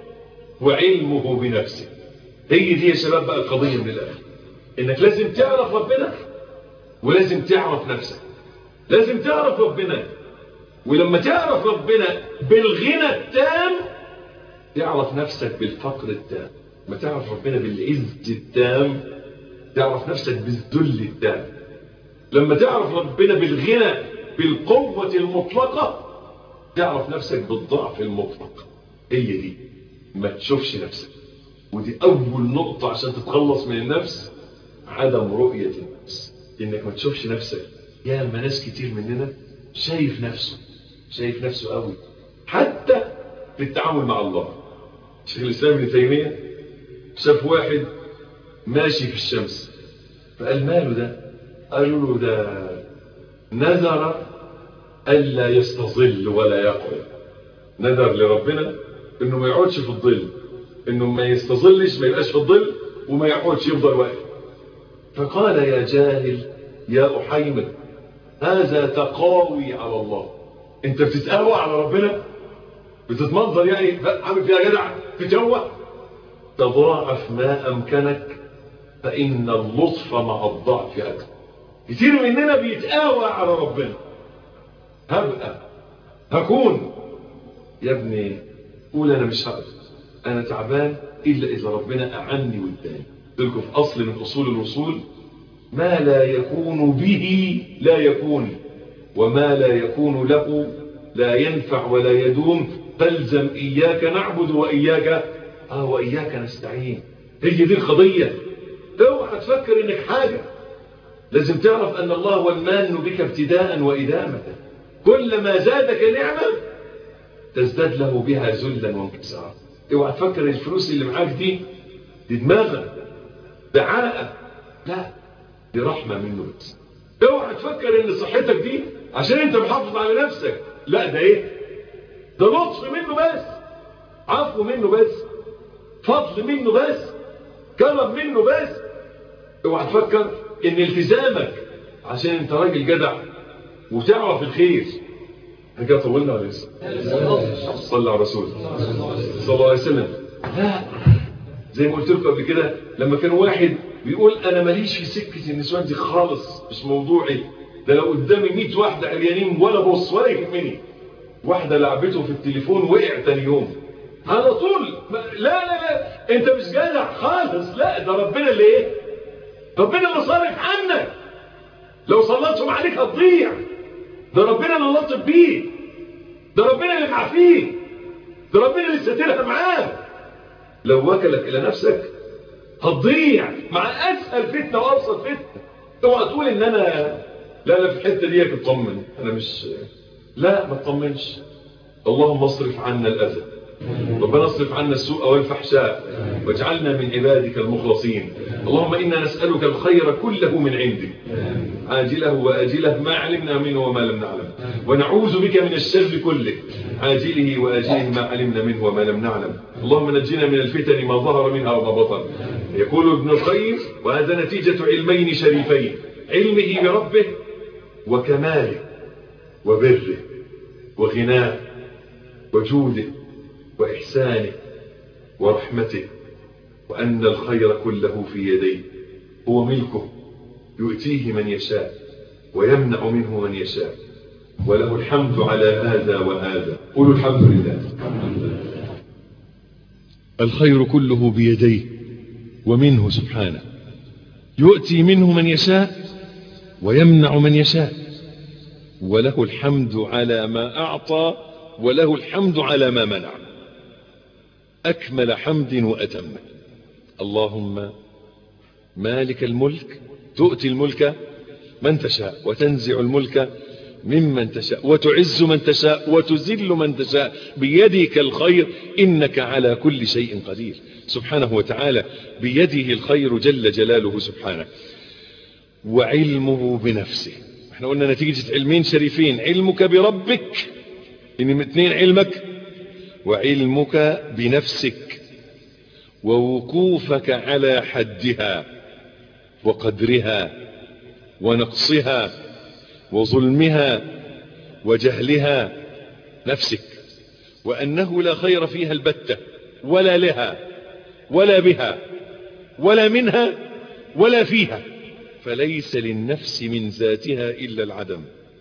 وعلمه بنفسه هي دي يا شباب بقى القضية من الآخر انك لازم تعرف ربنا ولازم تعرف نفسك لازم تعرف ربنا ولما تعرف ربنا بالغنى التام تعرف نفسك بالفقر التام ما تعرف ربنا بالعز التام تعرف نفسك بالذل التام لما تعرف ربنا بالغنى بالقوة المطلقة تعرف نفسك بالضعف المطلق هي دي ما تشوفش نفسك ودي أول نقطة عشان تتخلص من النفس عدم رؤية النفس إنك ما تشوفش نفسك يا ما ناس كتير مننا شايف نفسه شايف نفسه قوي حتى في التعامل مع الله شيخ الإسلام ابن تيمية شاف واحد ماشي في الشمس فقال ماله ده قالوا له ده نذر ألا يستظل ولا يقعد نذر لربنا انه ما يقعدش في الظل انه ما يستظلش ما يبقاش في الظل وما يقعدش يفضل واقف فقال يا جاهل يا أحيمر هذا تقاوي على الله انت بتتقاوى على ربنا بتتمنظر يعني عامل فيها جدع تجوع تضاعف ما أمكنك فإن اللطف مع الضعف أكثر كتير مننا بيتقاوى على ربنا هبقى هكون يا ابني قول أنا مش هقدر أنا تعبان إلا إذا ربنا أعني واداني قلت لكم في أصل من أصول الوصول ما لا يكون به لا يكون وما لا يكون له لا ينفع ولا يدوم فالزم إياك نعبد وإياك آه وإياك نستعين هي دي القضية اوعى تفكر انك حاجة لازم تعرف ان الله هو المان بك ابتداء وإدامة كلما زادك نعمة تزداد له بها ذلا وانكسارا اوعى تفكر الفلوس اللي معاك دي دي دماغك دعاء لا دي رحمة منه بس اوعى تفكر ان صحتك دي عشان انت محافظ على نفسك لا ده ايه ده لطف منه بس عفو منه بس فضل منه بس كرم منه بس اوعى تفكر ان التزامك عشان انت راجل جدع وتعرف الخير احنا كده طولنا ولا لسه صلى على رسول صلى الله عليه وسلم لا زي ما قلت لكم قبل كده لما كان واحد بيقول انا ماليش في سكه النسوان دي خالص مش موضوعي ده لو قدامي 100 واحده عريانين ولا بص ولا يهمني واحده لعبته في التليفون وقع تاني يوم على طول لا لا لا انت مش جدع خالص لا ده ربنا اللي ايه ربنا اللي صارف عنك لو صلتهم عليك هتضيع ده ربنا اللي لطف بيه ده ربنا اللي معافيه ده ربنا اللي ساترها معاه لو وكلك الى نفسك هتضيع مع اسهل فتنه وابسط فتنه اوعى تقول ان انا لا لا في الحته دي اطمن انا مش لا ما تطمنش اللهم اصرف عنا الاذى ربنا اصرف عنا السوء والفحشاء واجعلنا من عبادك المخلصين اللهم إنا نسألك الخير كله من عندك عاجله وآجله ما علمنا منه وما لم نعلم ونعوذ بك من الشر كله عاجله وآجله ما علمنا منه وما لم نعلم اللهم نجنا من الفتن ما ظهر منها وما بطن يقول ابن القيم وهذا نتيجة علمين شريفين علمه بربه وكماله وبره وغناه وجوده وإحسانه ورحمته وأن الخير كله في يديه هو ملكه يؤتيه من يشاء ويمنع منه من يشاء وله الحمد على هذا وهذا قولوا الحمد لله الخير كله بيديه ومنه سبحانه يؤتي منه من يشاء ويمنع من يشاء وله الحمد على ما أعطى وله الحمد على ما منع أكمل حمد وأتم اللهم مالك الملك تؤتي الملك من تشاء وتنزع الملك ممن تشاء وتعز من تشاء وتذل من تشاء بيدك الخير إنك على كل شيء قدير سبحانه وتعالى بيده الخير جل جلاله سبحانه وعلمه بنفسه احنا قلنا نتيجة علمين شريفين علمك بربك ان اثنين علمك وعلمك بنفسك ووقوفك على حدها وقدرها ونقصها وظلمها وجهلها نفسك وأنه لا خير فيها البتة ولا لها ولا بها ولا منها ولا فيها فليس للنفس من ذاتها إلا العدم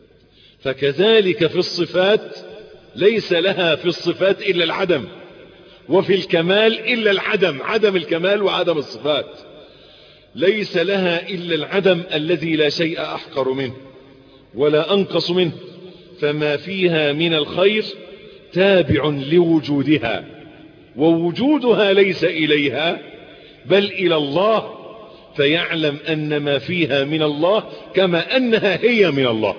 فكذلك في الصفات ليس لها في الصفات إلا العدم وفي الكمال إلا العدم عدم الكمال وعدم الصفات ليس لها إلا العدم الذي لا شيء أحقر منه ولا أنقص منه فما فيها من الخير تابع لوجودها ووجودها ليس إليها بل إلى الله فيعلم أن ما فيها من الله كما أنها هي من الله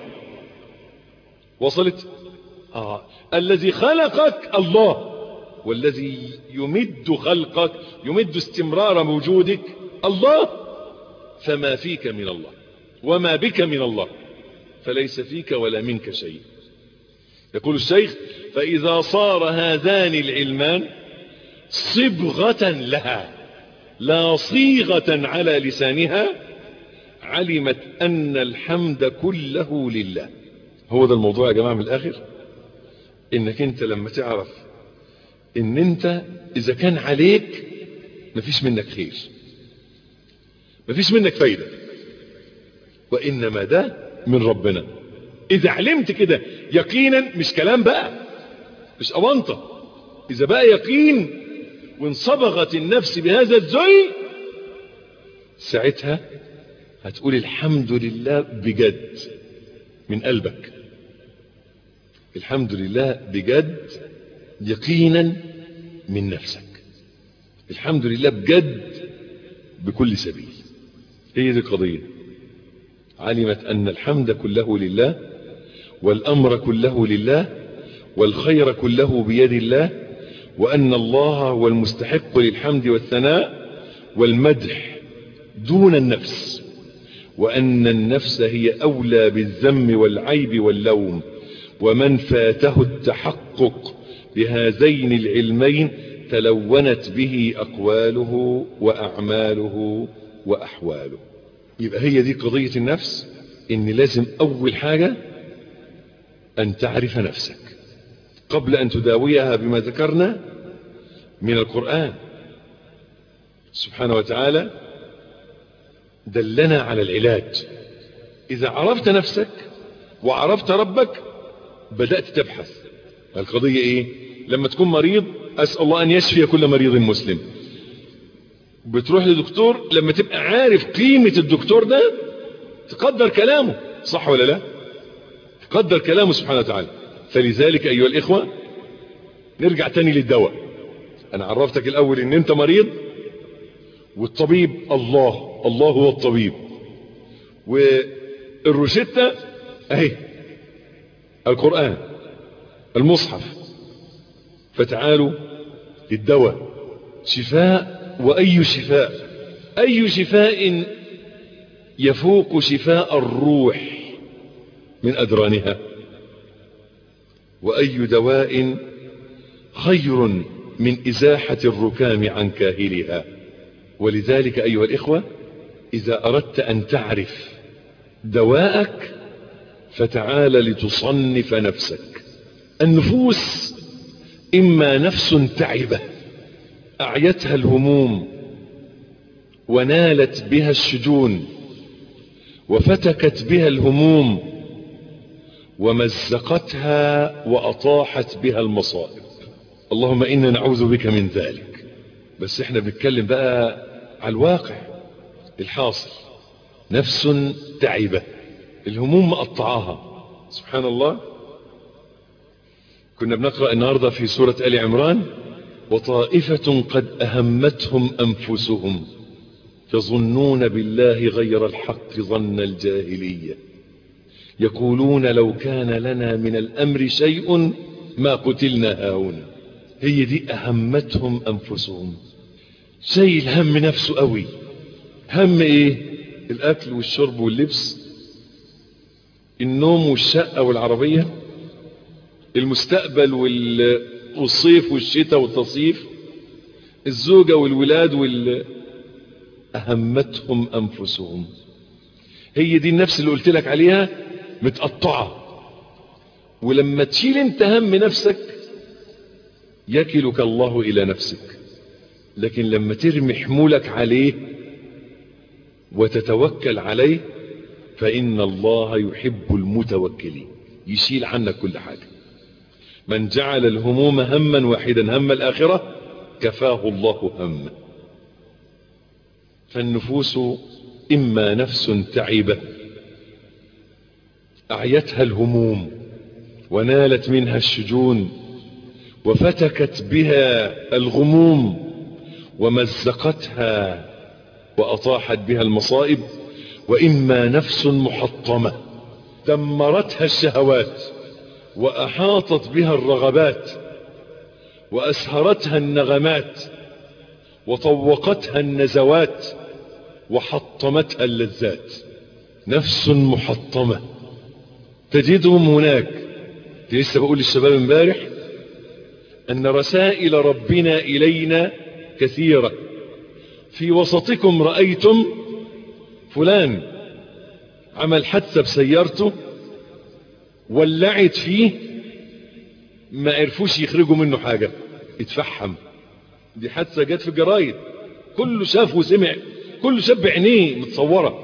وصلت آه. الذي خلقك الله والذي يمد خلقك يمد استمرار وجودك الله فما فيك من الله وما بك من الله فليس فيك ولا منك شيء يقول الشيخ فإذا صار هذان العلمان صبغة لها لا صيغة على لسانها علمت أن الحمد كله لله هو ده الموضوع يا جماعة من الآخر إنك أنت لما تعرف إن أنت إذا كان عليك مفيش منك خير مفيش منك فايدة وإنما ده من ربنا إذا علمت كده يقينا مش كلام بقى مش أونطة إذا بقى يقين وانصبغت النفس بهذا الذل ساعتها هتقول الحمد لله بجد من قلبك الحمد لله بجد يقينا من نفسك الحمد لله بجد بكل سبيل هي دي القضية علمت أن الحمد كله لله والأمر كله لله والخير كله بيد الله وأن الله هو المستحق للحمد والثناء والمدح دون النفس وأن النفس هي أولى بالذم والعيب واللوم ومن فاته التحقق بهذين العلمين تلونت به أقواله وأعماله وأحواله يبقى هي دي قضية النفس إن لازم أول حاجة أن تعرف نفسك قبل أن تداويها بما ذكرنا من القرآن سبحانه وتعالى دلنا على العلاج إذا عرفت نفسك وعرفت ربك بدأت تبحث القضية إيه لما تكون مريض أسأل الله أن يشفي كل مريض مسلم بتروح لدكتور لما تبقى عارف قيمة الدكتور ده تقدر كلامه صح ولا لا تقدر كلامه سبحانه وتعالى فلذلك أيها الإخوة نرجع تاني للدواء أنا عرفتك الأول إن أنت مريض والطبيب الله الله هو الطبيب والروشتة أهي القرآن المصحف فتعالوا للدواء شفاء وأي شفاء أي شفاء يفوق شفاء الروح من أدرانها وأي دواء خير من إزاحة الركام عن كاهلها ولذلك أيها الإخوة إذا أردت أن تعرف دواءك فتعال لتصنف نفسك النفوس إما نفس تعبة أعيتها الهموم ونالت بها الشجون وفتكت بها الهموم ومزقتها وأطاحت بها المصائب اللهم إنا نعوذ بك من ذلك بس احنا بنتكلم بقى على الواقع الحاصل نفس تعبة الهموم مقطعاها سبحان الله كنا بنقرأ النهاردة في سورة آل عمران وطائفة قد أهمتهم أنفسهم يظنون بالله غير الحق ظن الجاهلية يقولون لو كان لنا من الأمر شيء ما قتلنا هاهنا هي دي أهمتهم أنفسهم شيء الهم نفسه قوي هم ايه الأكل والشرب واللبس النوم والشقة والعربية المستقبل والصيف والشتاء والتصيف الزوجة والولاد وال أهمتهم أنفسهم هي دي النفس اللي قلت لك عليها متقطعة ولما تشيل انت هم نفسك يكلك الله إلى نفسك لكن لما ترمي حمولك عليه وتتوكل عليه فإن الله يحب المتوكلين يشيل عنك كل حاجة من جعل الهموم هما واحدا هم الآخرة كفاه الله همه فالنفوس إما نفس تعبة أعيتها الهموم ونالت منها الشجون وفتكت بها الغموم ومزقتها وأطاحت بها المصائب وإما نفس محطمة دمرتها الشهوات وأحاطت بها الرغبات وأسهرتها النغمات وطوقتها النزوات وحطمتها اللذات نفس محطمة تجدهم هناك لسه بقول للشباب امبارح أن رسائل ربنا إلينا كثيرة في وسطكم رأيتم فلان عمل حادثة بسيارته ولعت فيه ما عرفوش يخرجوا منه حاجة اتفحم دي حادثة جت في الجرايد كله شاف وسمع كله شاب عينيه متصورة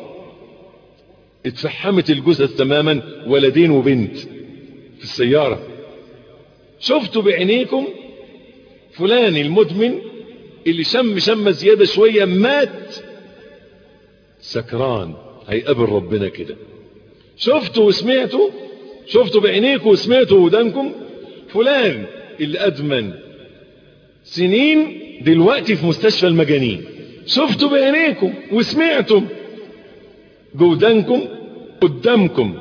اتفحمت الجثث تماما ولدين وبنت في السيارة شفتوا بعينيكم فلان المدمن اللي شم شم زيادة شوية مات سكران هيقابل ربنا كده شفتوا وسمعتوا شفتوا بعينيكم وسمعتوا ودانكم فلان اللي أدمن سنين دلوقتي في مستشفى المجانين شفتوا بعينيكم وسمعتم جودانكم قدامكم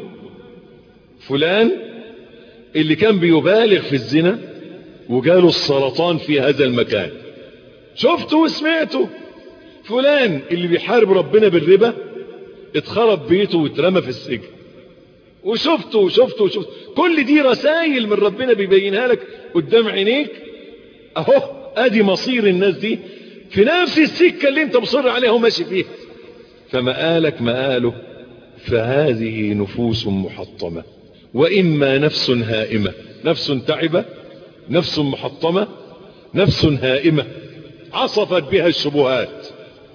فلان اللي كان بيبالغ في الزنا وجاله السرطان في هذا المكان شفتوا وسمعتوا فلان اللي بيحارب ربنا بالربا اتخرب بيته واترمى في السجن وشفته وشفته وشفته كل دي رسائل من ربنا بيبينها لك قدام عينيك اهو ادي مصير الناس دي في نفس السكة اللي انت مصر عليها وماشي فيها فمآلك مآله فهذه نفوس محطمة وإما نفس هائمة نفس تعبة نفس محطمة نفس هائمة عصفت بها الشبهات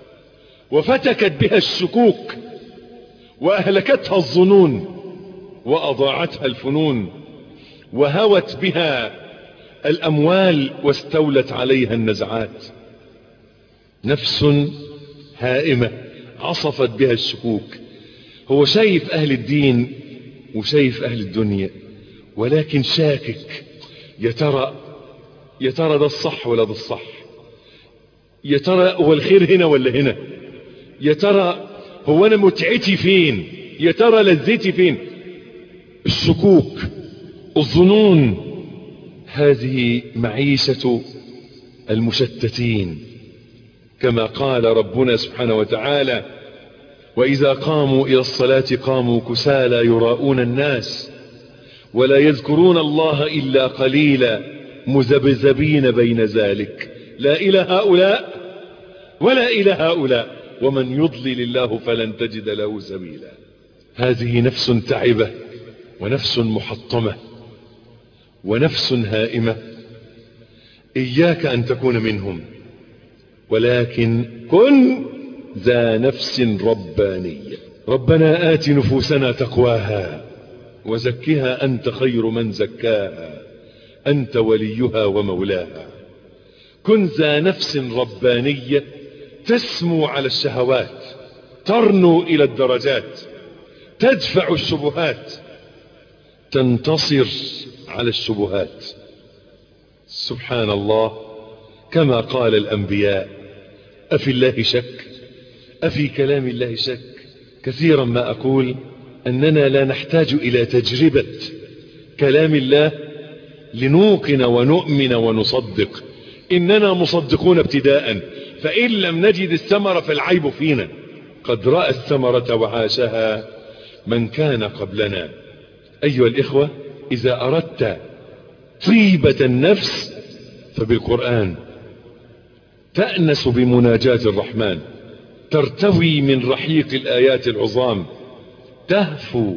وفتكت بها الشكوك وأهلكتها الظنون وأضاعتها الفنون وهوت بها الأموال واستولت عليها النزعات نفس هائمة عصفت بها الشكوك هو شايف أهل الدين وشايف أهل الدنيا ولكن شاكك يا ترى يا ترى ده الصح ولا ده الصح يا ترى هو الخير هنا ولا هنا يا ترى هو أنا متعتي فين يا ترى لذتي فين الشكوك الظنون هذه معيشة المشتتين كما قال ربنا سبحانه وتعالى وإذا قاموا إلى الصلاة قاموا كسالى يراءون الناس ولا يذكرون الله إلا قليلا مذبذبين بين ذلك لا إلى هؤلاء ولا إلى هؤلاء ومن يضلل الله فلن تجد له سبيلا هذه نفس تعبة ونفس محطمة ونفس هائمة إياك أن تكون منهم ولكن كن ذا نفس ربانية ربنا آت نفوسنا تقواها وزكها أنت خير من زكاها أنت وليها ومولاها كن ذا نفس ربانية تسمو على الشهوات ترنو إلى الدرجات تدفع الشبهات تنتصر على الشبهات سبحان الله كما قال الأنبياء أفي الله شك أفي كلام الله شك كثيرا ما أقول أننا لا نحتاج إلى تجربة كلام الله لنوقن ونؤمن ونصدق إننا مصدقون ابتداء فإن لم نجد الثمرة فالعيب فينا قد رأى الثمرة وعاشها من كان قبلنا أيها الإخوة إذا أردت طيبة النفس فبالقرآن تأنس بمناجاة الرحمن ترتوي من رحيق الآيات العظام تهفو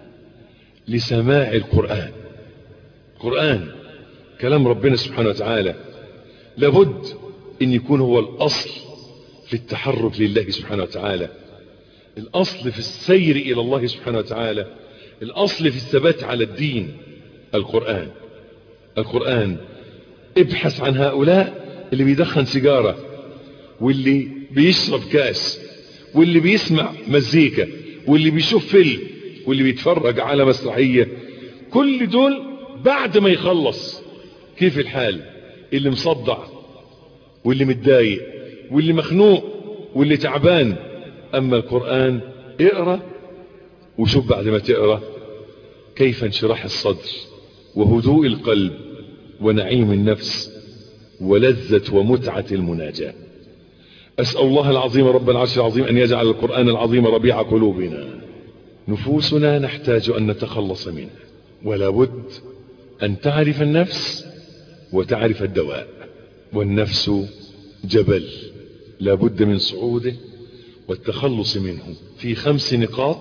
لسماع القرآن القرآن كلام ربنا سبحانه وتعالى لابد ان يكون هو الاصل في التحرك لله سبحانه وتعالى الاصل في السير الى الله سبحانه وتعالى الاصل في الثبات على الدين القرآن القرآن ابحث عن هؤلاء اللي بيدخن سيجارة واللي بيشرب كاس واللي بيسمع مزيكا واللي بيشوف فيلم واللي بيتفرج على مسرحية كل دول بعد ما يخلص كيف الحال اللي مصدع واللي متضايق واللي مخنوق واللي تعبان اما القرآن اقرأ وشوف بعد ما تقرأ كيف انشراح الصدر وهدوء القلب ونعيم النفس ولذة ومتعة المناجاة أسأل الله العظيم رب العرش العظيم أن يجعل القرآن العظيم ربيع قلوبنا نفوسنا نحتاج أن نتخلص منها ولا بد أن تعرف النفس وتعرف الدواء والنفس جبل لا بد من صعوده والتخلص منه في خمس نقاط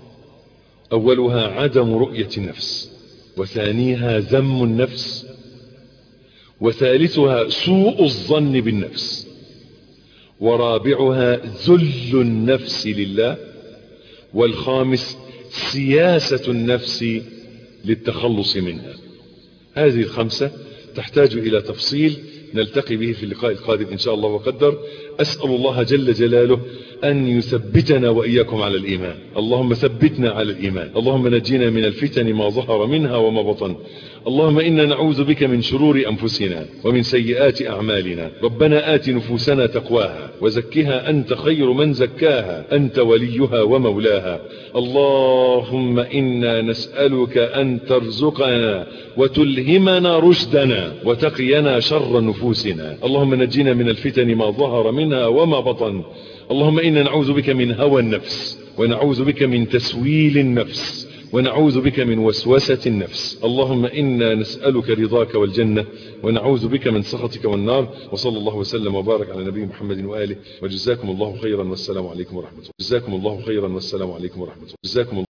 أولها عدم رؤية النفس وثانيها ذم النفس وثالثها سوء الظن بالنفس ورابعها ذل النفس لله والخامس سياسة النفس للتخلص منها هذه الخمسة تحتاج إلى تفصيل نلتقي به في اللقاء القادم إن شاء الله وقدر أسأل الله جل جلاله أن يثبتنا وإياكم على الإيمان اللهم ثبتنا على الإيمان اللهم نجينا من الفتن ما ظهر منها وما بطن اللهم إنا نعوذ بك من شرور أنفسنا ومن سيئات أعمالنا ربنا آت نفوسنا تقواها وزكها أنت خير من زكاها أنت وليها ومولاها اللهم إنا نسألك أن ترزقنا وتلهمنا رشدنا وتقينا شر نفوسنا اللهم نجينا من الفتن ما ظهر منها وما بطن اللهم إنا نعوذ بك من هوى النفس ونعوذ بك من تسويل النفس ونعوذ بك من وسوسة النفس اللهم إنا نسألك رضاك والجنة ونعوذ بك من سخطك والنار وصلى الله وسلم وبارك على نبي محمد وآله وجزاكم الله خيرا والسلام عليكم ورحمة الله جزاكم الله خيرا والسلام عليكم ورحمة الله جزاكم الله